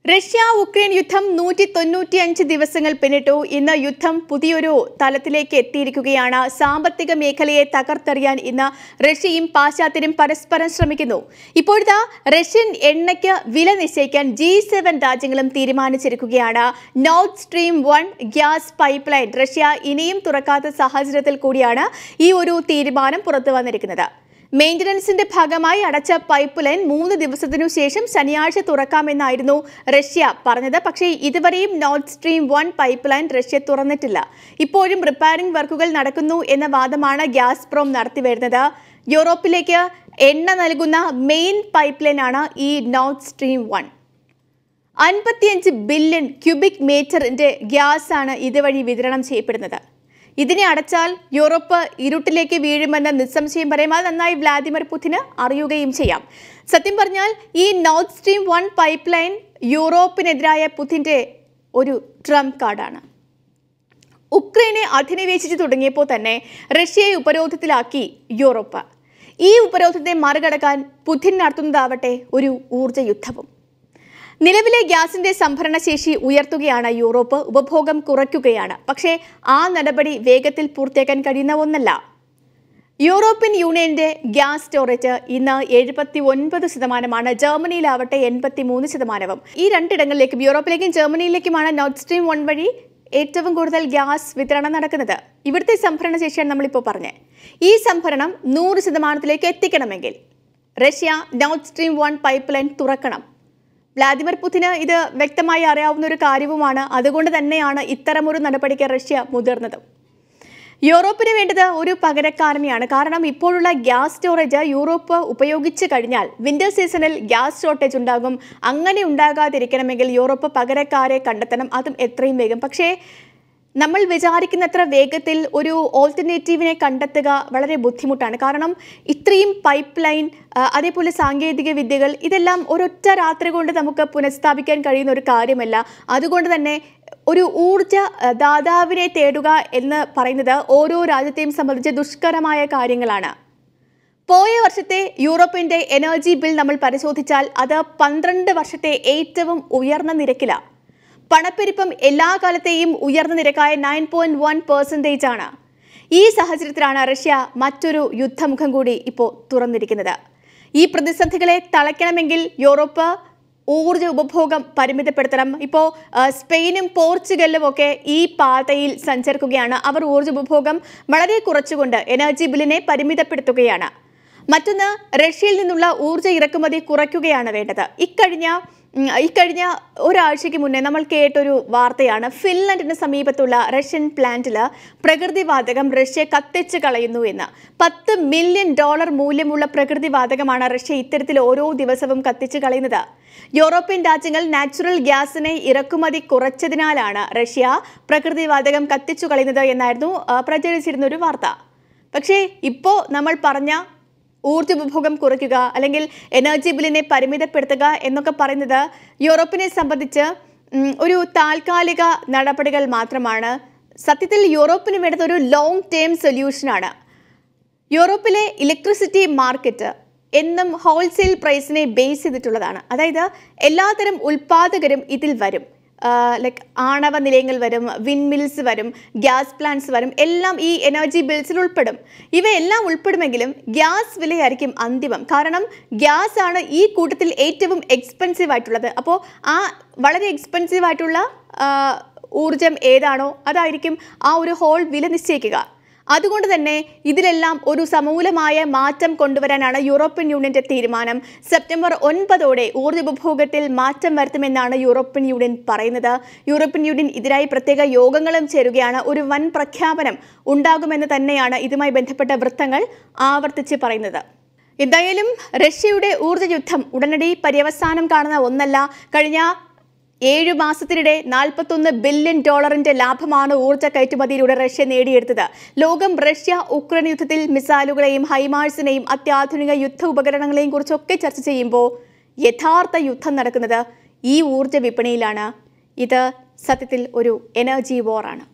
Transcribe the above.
Russia Ukraine യുദ്ധം നൂറ്റി തൊണ്ണൂറ്റിയഞ്ച് ദിവസങ്ങൾ പിന്നിട്ടു ഇന്ന് യുദ്ധം പുതിയൊരു തലത്തിലേക്ക് എത്തിയിരിക്കുകയാണ് സാമ്പത്തിക മേഖലയെ തകർത്തെറിയാൻ ഇന്ന് റഷ്യയും പാശ്ചാത്യരും പരസ്പരം ശ്രമിക്കുന്നു ഇപ്പോഴത്തെ റഷ്യൻ എണ്ണയ്ക്ക് വില നിശ്ചയിക്കാൻ ജി സെവൻ രാജ്യങ്ങളും തീരുമാനിച്ചിരിക്കുകയാണ് North Stream one gas pipeline Russia ഇനിയും തുറക്കാത്ത സാഹചര്യത്തിൽ കൂടിയാണ് ഈ ഒരു തീരുമാനം പുറത്തു വന്നിരിക്കുന്നത് മെയിന്റനൻസിന്റെ ഭാഗമായി അടച്ച പൈപ്പ് ലൈൻ മൂന്ന് ദിവസത്തിനു ശേഷം ശനിയാഴ്ച തുറക്കാമെന്നായിരുന്നു റഷ്യ പറഞ്ഞത് പക്ഷേ ഇതുവരെയും North Stream one pipeline Russia തുറന്നിട്ടില്ല ഇപ്പോഴും റിപ്പയറിംഗ് വർക്കുകൾ നടക്കുന്നു എന്ന വാദമാണ് ഗ്യാസ് പ്രോം നടത്തിവരുന്നത് യൂറോപ്പിലേക്ക് എണ്ണ നൽകുന്ന മെയിൻ പൈപ്പ് ലൈനാണ് ഈ നോർത്ത് സ്ട്രീം വൺ അൻപത്തിയഞ്ച് ബില്യൺ ക്യൂബിക് മീറ്ററിന്റെ ഗ്യാസ് ആണ് ഇതുവഴി വിതരണം ചെയ്യപ്പെടുന്നത് ഇതിനെ അടച്ചാൽ യൂറോപ്പ് ഇരുട്ടിലേക്ക് വീഴുമെന്ന് നിസ്സംശയം പറയാം അത് നന്നായി വ്ലാദിമിർ പുതിന് അറിയുകയും ചെയ്യാം സത്യം പറഞ്ഞാൽ ഈ North Stream one pipeline യൂറോപ്പിനെതിരായ പുതിൻ്റെ ഒരു ട്രംപ് കാർഡാണ് ഉക്രൈനെ അധിനിവേശിച്ചു തുടങ്ങിയപ്പോൾ തന്നെ റഷ്യയെ ഉപരോധത്തിലാക്കി യൂറോപ്പ് ഈ ഉപരോധത്തെ മറികടക്കാൻ പുതിൻ നടത്തുന്നതാവട്ടെ ഒരു ഊർജ്ജ യുദ്ധവും നിലവിലെ ഗ്യാസിന്റെ സംഭരണ ശേഷി ഉയർത്തുകയാണ് യൂറോപ്പ് ഉപഭോഗം കുറയ്ക്കുകയാണ് പക്ഷേ ആ നടപടി വേഗത്തിൽ പൂർത്തിയാക്കാൻ കഴിയുന്ന ഒന്നല്ല യൂറോപ്യൻ യൂണിയന്റെ ഗ്യാസ് സ്റ്റോറേജ് ഇന്ന് എഴുപത്തി ഒൻപത് ശതമാനമാണ് ജർമ്മനിയിലാവട്ടെ എൺപത്തി മൂന്ന് ശതമാനവും ഈ രണ്ടിടങ്ങളിലേക്കും യൂറോപ്പിലേക്കും ജർമ്മനിയിലേക്കുമാണ് നോർത്ത് സ്ട്രീം വൺ വഴി ഏറ്റവും കൂടുതൽ ഗ്യാസ് വിതരണം നടക്കുന്നത് ഇവിടുത്തെ സംഭരണ ശേഷിയാണ് നമ്മളിപ്പോൾ പറഞ്ഞത് ഈ സംഭരണം നൂറ് ശതമാനത്തിലേക്ക് എത്തിക്കണമെങ്കിൽ Russia North Stream one pipeline തുറക്കണം വ്ലാദിമിർ പുതിന് ഇത് വ്യക്തമായി അറിയാവുന്ന ഒരു കാര്യവുമാണ് അതുകൊണ്ട് തന്നെയാണ് ഇത്തരമൊരു നടപടിക്ക് റഷ്യ മുതിർന്നത് യൂറോപ്പിന് വേണ്ടത് ഒരു പകരക്കാരനെയാണ് കാരണം ഇപ്പോഴുള്ള ഗ്യാസ് സ്റ്റോറേജ് യൂറോപ്പ് ഉപയോഗിച്ച് കഴിഞ്ഞാൽ വിന്റർ സീസണിൽ ഗ്യാസ് ഷോർട്ടേജ് ഉണ്ടാകും അങ്ങനെ ഉണ്ടാകാതിരിക്കണമെങ്കിൽ യൂറോപ്പ് പകരക്കാരെ കണ്ടെത്തണം അതും എത്രയും വേഗം പക്ഷേ നമ്മൾ വിചാരിക്കുന്നത്ര വേഗത്തിൽ ഒരു ഓൾട്ടർനേറ്റീവിനെ കണ്ടെത്തുക വളരെ ബുദ്ധിമുട്ടാണ് കാരണം ഇത്രയും പൈപ്പ് ലൈൻ അതേപോലെ സാങ്കേതിക വിദ്യകൾ ഇതെല്ലാം ഒരൊറ്റ രാത്രി കൊണ്ട് നമുക്ക് പുനഃസ്ഥാപിക്കാൻ കഴിയുന്ന ഒരു കാര്യമല്ല അതുകൊണ്ട് തന്നെ ഒരു ഊർജ ദാതാവിനെ തേടുക എന്ന് പറയുന്നത് ഓരോ രാജ്യത്തെയും സംബന്ധിച്ച് ദുഷ്കരമായ കാര്യങ്ങളാണ് പോയ വർഷത്തെ യൂറോപ്പിന്റെ എനർജി ബിൽ നമ്മൾ പരിശോധിച്ചാൽ അത് പന്ത്രണ്ട് വർഷത്തെ ഏറ്റവും ഉയർന്ന നിരക്കിലാണ് പണപ്പെരുപ്പം എല്ലാ കാലത്തെയും ഉയർന്ന നിരക്കായ നയൻ പോയിന്റ് വൺ പെർസെൻറ്റേജ് ആണ് ഈ സാഹചര്യത്തിലാണ് റഷ്യ മറ്റൊരു യുദ്ധമുഖം കൂടി ഇപ്പോൾ തുറന്നിരിക്കുന്നത് ഈ പ്രതിസന്ധികളെ തളയ്ക്കണമെങ്കിൽ യൂറോപ്പ് ഊർജ്ജ ഉപഭോഗം പരിമിതപ്പെടുത്തണം ഇപ്പോൾ സ്പെയിനും പോർച്ചുഗലും ഒക്കെ ഈ പാതയിൽ സഞ്ചരിക്കുകയാണ് അവർ ഊർജ്ജ ഉപഭോഗം വളരെ കുറച്ചുകൊണ്ട് എനർജി ബില്ലിനെ പരിമിതപ്പെടുത്തുകയാണ് മറ്റൊന്ന് റഷ്യയിൽ നിന്നുള്ള ഊർജ്ജ ഇറക്കുമതി കുറയ്ക്കുകയാണ് വേണ്ടത് ഇക്കഴിഞ്ഞ ഇക്കഴിഞ്ഞ ഒരാഴ്ചയ്ക്ക് മുന്നേ നമ്മൾ കേട്ടൊരു വാർത്തയാണ് ഫിൻലൻഡിന് സമീപത്തുള്ള റഷ്യൻ പ്ലാന്റിൽ പ്രകൃതിവാതകം റഷ്യ കത്തിച്ച് കളയുന്നു എന്ന് പത്ത് മില്യൺ ഡോളർ മൂല്യമുള്ള പ്രകൃതിവാതകമാണ് റഷ്യ ഇത്തരത്തിൽ ഓരോ ദിവസവും കത്തിച്ച് കളയുന്നത് യൂറോപ്യൻ രാജ്യങ്ങൾ നാച്ചുറൽ ഗ്യാസിനെ ഇറക്കുമതി കുറച്ചതിനാലാണ് റഷ്യ പ്രകൃതിവാതകം കത്തിച്ചു കളയുന്നത് എന്നായിരുന്നു പ്രചരിച്ചിരുന്ന ഒരു വാർത്ത പക്ഷേ ഇപ്പോൾ നമ്മൾ പറഞ്ഞ ഊർജ്ജ ഉപഭോഗം കുറയ്ക്കുക അല്ലെങ്കിൽ എനർജി ബില്ലിനെ പരിമിതപ്പെടുത്തുക എന്നൊക്കെ പറയുന്നത് യൂറോപ്പിനെ സംബന്ധിച്ച് ഒരു താൽക്കാലിക നടപടികൾ മാത്രമാണ് സത്യത്തിൽ യൂറോപ്പിന് വേണ്ടത് ഒരു ലോങ് ടേം സൊല്യൂഷനാണ് യൂറോപ്പിലെ ഇലക്ട്രിസിറ്റി മാർക്കറ്റ് എന്നും ഹോൾസെയിൽ പ്രൈസിനെ ബേസ് ചെയ്തിട്ടുള്ളതാണ് അതായത് എല്ലാത്തരം ഉൽപ്പാദകരും ഇതിൽ വരും ലൈക്ക് ആണവ നിലയങ്ങൾ വരും വിൻമിൽസ് വരും ഗ്യാസ് പ്ലാന്റ്സ് വരും എല്ലാം ഈ എനർജി ബിൽസിൽ ഉൾപ്പെടും ഇവയെല്ലാം ഉൾപ്പെടുമെങ്കിലും ഗ്യാസ് വിലയായിരിക്കും അന്തിമം കാരണം ഗ്യാസ് ആണ് ഈ കൂട്ടത്തിൽ ഏറ്റവും എക്സ്പെൻസീവ് ആയിട്ടുള്ളത് അപ്പോൾ ആ വളരെ എക്സ്പെൻസീവ് ആയിട്ടുള്ള ഊർജം ഏതാണോ അതായിരിക്കും ആ ഒരു ഹോൾ വില നിശ്ചയിക്കുക അതുകൊണ്ട് തന്നെ ഇതിലെല്ലാം ഒരു സമൂലമായ മാറ്റം കൊണ്ടുവരാനാണ് യൂറോപ്യൻ യൂണിയന്റെ തീരുമാനം സെപ്റ്റംബർ ഒൻപതോടെ ഊർജ്ജ ഉപഭോഗത്തിൽ മാറ്റം വരുത്തുമെന്നാണ് യൂറോപ്യൻ യൂണിയൻ പറയുന്നത് യൂറോപ്യൻ യൂണിയൻ ഇതിനായി പ്രത്യേക യോഗങ്ങളും ചേരുകയാണ് ഒരു വൻ പ്രഖ്യാപനം ഉണ്ടാകുമെന്ന് തന്നെയാണ് ഇതുമായി ബന്ധപ്പെട്ട വൃത്തങ്ങൾ ആവർത്തിച്ച് പറയുന്നത് എന്തായാലും റഷ്യയുടെ ഊർജ്ജ യുദ്ധം ഉടനടി പര്യവസാനം കാണുന്ന ഒന്നല്ല കഴിഞ്ഞ ഏഴു മാസത്തിനിടെ നാൽപ്പത്തൊന്ന് ബില്യൺ ഡോളറിന്റെ ലാഭമാണ് ഊർജ്ജ കയറ്റുമതിയിലൂടെ റഷ്യ നേടിയെടുത്തത് ലോകം റഷ്യ ഉക്രൈൻ യുദ്ധത്തിൽ മിസൈലുകളെയും ഹൈമാഴ്സിനെയും അത്യാധുനിക യുദ്ധ ഉപകരണങ്ങളെയും കുറിച്ചൊക്കെ ചർച്ച ചെയ്യുമ്പോൾ യഥാർത്ഥ യുദ്ധം നടക്കുന്നത് ഈ ഊർജ്ജ വിപണിയിലാണ് ഇത് സത്യത്തിൽ ഒരു എനർജി വോറാണ്